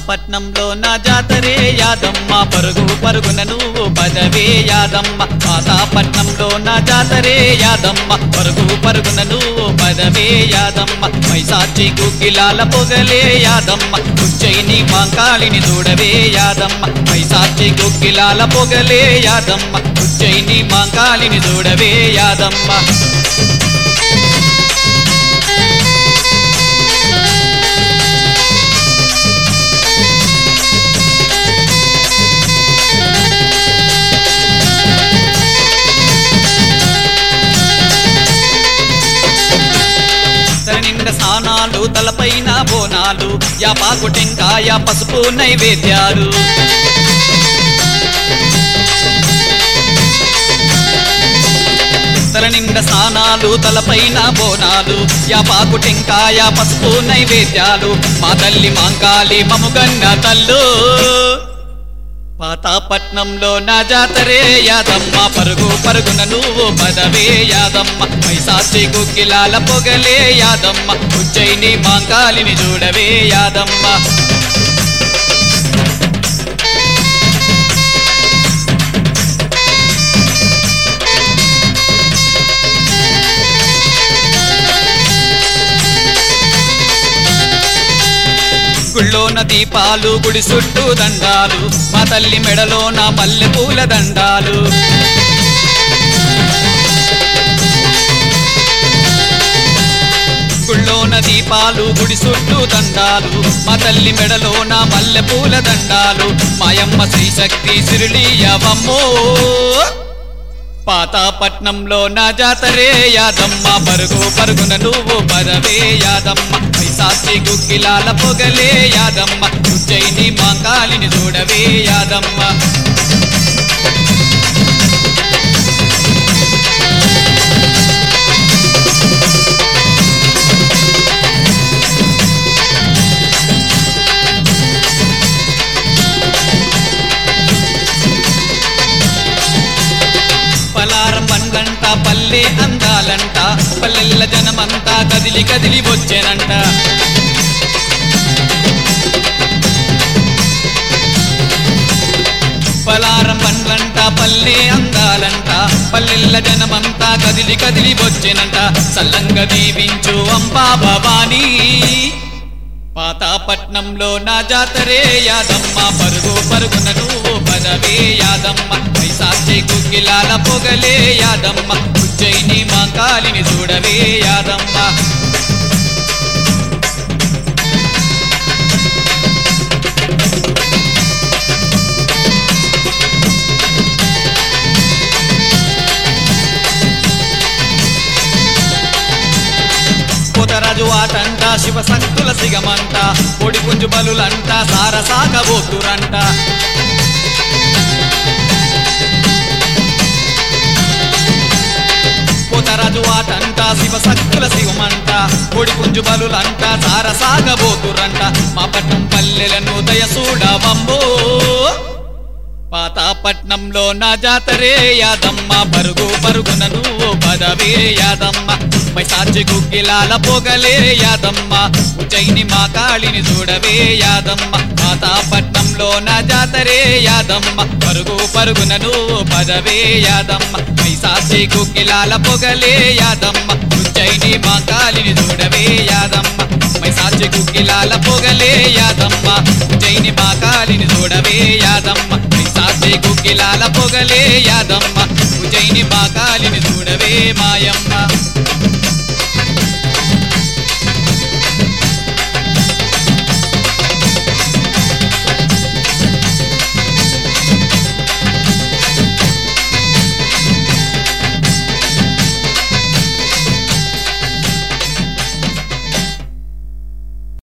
పాతాపట్నంలో నా జాతరే యాదమ్మ పరుగు పరుగున నువ్వు పదవే యాదమ్మ పాతాపట్నంలో నా జాతరే యాదమ్మ పరుగు పరుగున నువ్వు పదవే యాదమ్మ మైసాచి గుగ్గిలాల పొగలే యాదమ్మ ఉజ్జయిని మాంకాళిని చూడవే యాదమ్మ మైసాచి గుగ్గిలాల పొగలే యాదమ్మ ఉజ్జయిని మాంకాళిని చూడవే యాదమ్మ తల నిండా స్నానాలు తలపైన బోనాలు యాపాకు టెంకాయ పసుపు నైవేద్యాలు తల నిండా స్నానాలు తలపైన బోనాలు యాపాకు టెంకాయ పసుపు నైవేద్యాలు మా తల్లి మాంకాలి మముగన్న తల్లు పాతాపట్నంలో నా జాతరే యాదమ్మ పరుగు పరుగున నువ్వు పదవే యాదమ్మ మైసాచి గుగ్గిలాల పొగలే యాదమ్మ ఉజ్జయిని మాంకాలిని చూడవే యాదమ్మ గుళ్ళోన దీపాలు గుడి చుట్టూ దండాలు మా తల్లి మెడలోన మల్లె పూల దండాలు గుళ్ళోన దీపాలు గుడి చుట్టూ దండాలు మా తల్లి మెడలోన మల్లె పూల దండాలు మాయమ్మ శ్రీశక్తి సిరులీయవమ్మో పాతాపట్నంలో నా జాతరే యాదమ్మ పరుగు పరుగున నువ్వు పదవే యాదమ్మ పైసాచి గుగ్గిలాల పొగలే యాదమ్మ ఉజ్జయిని మాంకాలిని చూడవే యాదమ్మ పలారం పండ్లంట పల్లె అందాలంట పల్లెల్ల జనమంతా కదిలి కదిలి వచ్చేనంట పలారం పండ్లంట పల్లె అందాలంట పల్లెల్ల జనమంతా కదిలి కదిలి వచ్చేనంట సల్లంగా దీవించు అంబా భవానీ పాతాపట్నంలో నా జాతరే యాదమ్మ పరుగు పరుగున నువ్వు పదవే యాదమ్మ పైసాచి గుగ్గిలాల పొగలే యాదమ్మ ఉజ్జయిని మాంకాలిని చూడవే యాదమ్మ పోతరాజు ఆటంట శివశక్తుల సిగమంట పొడి పుంజు బలులంట సారసాగబోతురంట పోతరాజు ఆటంట శివశక్తుల శివమంట పొడి పుంజు బలులంట సారసాగబోతురంట మా పట్టం పల్లెలను దయసూడవమ్మో పాతాపట్నంలో నా జాతరే యాదమ్మ పరుగు పరుగున నువ్వు పదవే యాదమ్మ మైసాచి గుగ్గిలాల పొగలే యాదమ్మ ఉజ్జయిని మా కాళిని చూడవే యాదమ్మ పాతాపట్నంలో నా జాతరే యాదమ్మ పరుగు పరుగున నువ్వు పదవే యాదమ్మ మైసాచి గుగ్గిలాల పొగలే యాదమ్మ ఉజ్జయిని మా కాళిని చూడవే యాదమ్మ మైసాచి గుగ్గిలాల పొగలే యాదమ్మ ఉజ్జయిని మా కాళిని చూడవే యాదమ్మ మైసాచి గుగ్గిలాల పొగలే యాదమ్మ ఉజ్జయిని మా కాళిని చూడవే మాయమ్మ